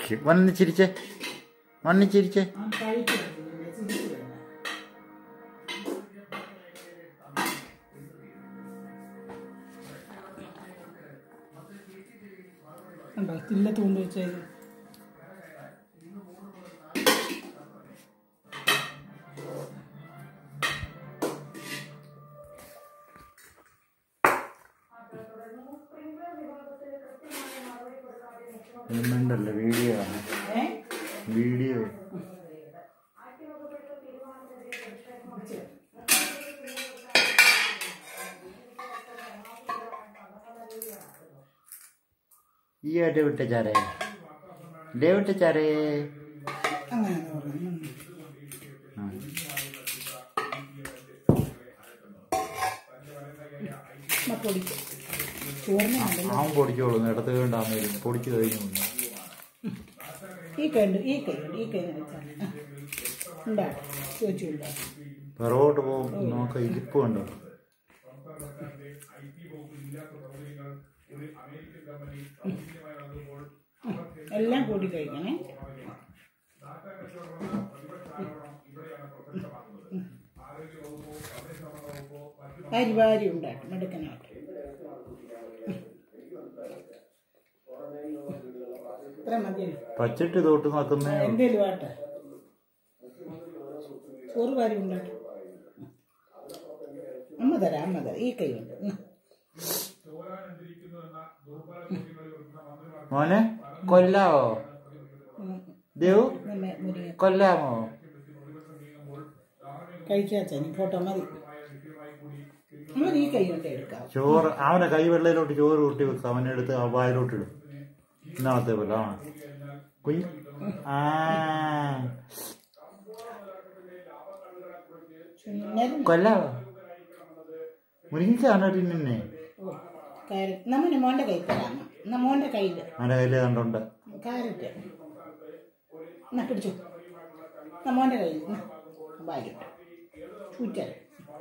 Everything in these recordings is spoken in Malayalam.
കഴിക്കും വന്ന് ചിരിച്ചേ വന്ന് ചിരിച്ചേ ആ കഴിക്കുന്നത് ചിരിച്ചു വേണ്ട ഉണ്ടോ തില്ലത്ത് കൊണ്ട് വെച്ചത് ഉണ്ടല്ലോ വീഡിയോ ആണ് ഏ വീഡിയോ ഈ ആയിട്ട് വിട്ട ചാരേ ഡേ വിട്ട ചാരേ അങ്ങനെ പറഞ്ഞു ആ. പൊടിക്ക് ചോറിന് കണ്ടല്ലോ അവൻ പൊടിച്ചോളും ഇടത്ത് വേണ്ടാന്ന് പൊടിച്ചു കഴിഞ്ഞു ഈ കൈ ഉണ്ട് ഈ കൈ ഉണ്ട് ഈ കൈ വെച്ചാൽ ഉണ്ടാ ചോദിച്ചു ഉണ്ടാ പിറകോട്ട് പോകും നോക്ക ഇരിപ്പ് കണ്ടോ എല്ലാം കൂടി കഴിക്കണേ വാരി വാരി ഉണ്ടാക്കും എടുക്കാനായിട്ട് ഇത്ര മതിയല്ലോ പച്ചിട്ട് തോട്ട് നോക്കുന്നേ എന്തേലും ആട്ടെ ചോറ് വാരി ഉണ്ടാക്കും അമ്മ തരാം അമ്മ തരാം ഈ കൈ ഉണ്ട് ഉം. മോനെ കൊല്ലാവോ ഉം. ദേവു നമ്മ മുരിങ്ങ കൊല്ലാമോ കഴിക്കാച്ചാ ഫോട്ടോ മതി നമ്മൾ ഈ കൈ കൊണ്ട് എടുക്കാം ചോറ് അവനെ കൈ വെള്ളയിലോട്ട് ചോറ് കൂട്ടി വെക്കും അവനെടുത്ത് ആ വായിലോട്ട് ഇടും ഇന്നത്തെ പോലെ ആ കുഞ്ഞ് ആ ചുന്നരും കൊല്ലാവോ മുരിങ്ങിച്ചാണോ തിന്നെ കാരറ്റ് നമ്മുടെ മോൻ്റെ കൈ തരാം എന്നാ മോൻ്റെ കയ്യിൽ അവന്റെ കയ്യില് കണ്ടുണ്ട് കാരറ്റ് എന്നാ പിടിച്ചു എന്നാ മോൻ്റെ കയ്യിൽ വാരിട്ട് ചൂറ്റാൽ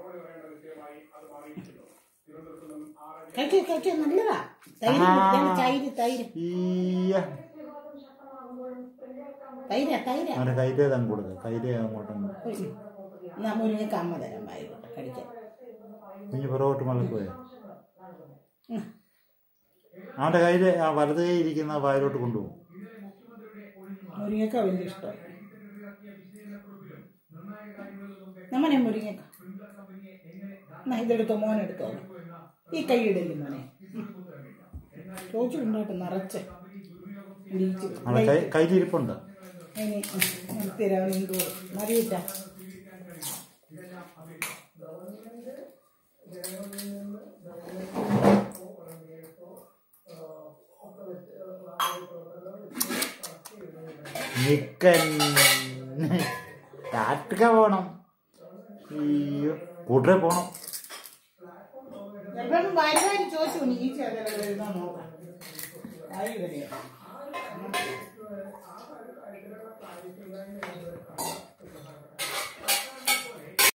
കഴിക്കുക കഴിക്കുക നല്ലതാ തൈര് കുടിക്കാൻ തൈര് തൈര് ഈയ്യ. തൈര തൈര അവന്റെ കയ്യിലേ തങ്ങ് കൊടുക്ക കയ്യിലേ അങ്ങോട്ടും എന്നാ മുരിങ്ങക്ക് അമ്മ തരാം വാരിട്ട് കഴിക്കാൻ കുഞ്ഞ് പുറകോട്ട് മലക്കുപോയ ഉം. അവന്റെ കയ്യില് ആ വലത് കൈ ഇരിക്കുന്ന ആ വായിലോട്ട് കൊണ്ടുപോകും മുരിങ്ങക്ക വലിയ ഇഷ്ടം നമ്മനെ മുരിങ്ങക്ക എന്നാ ഇതെടുത്തോ മോനെടുത്തോ ഈ കൈ ഇടല്ലേ മോനെ ചോദിച്ചു ഉണ്ടായിട്ട് നിറച്ച് ഇടിച്ച് അവന്റെ കൈ കയ്യിലിരിപ്പുണ്ട് ഇനി നിർത്തിരാൻ എന്തോ മറിയിട്ട നിക്കൻ കാട്ടുക പോണം അയ്യോ കൂട്ടരെ പോണം ചിലപ്പം വാരി വാരി ചോദിച്ചു നീ ഈ ചെറുതെല്ലാം എഴുതാൻ നോക്കാം ആയി വരെയോ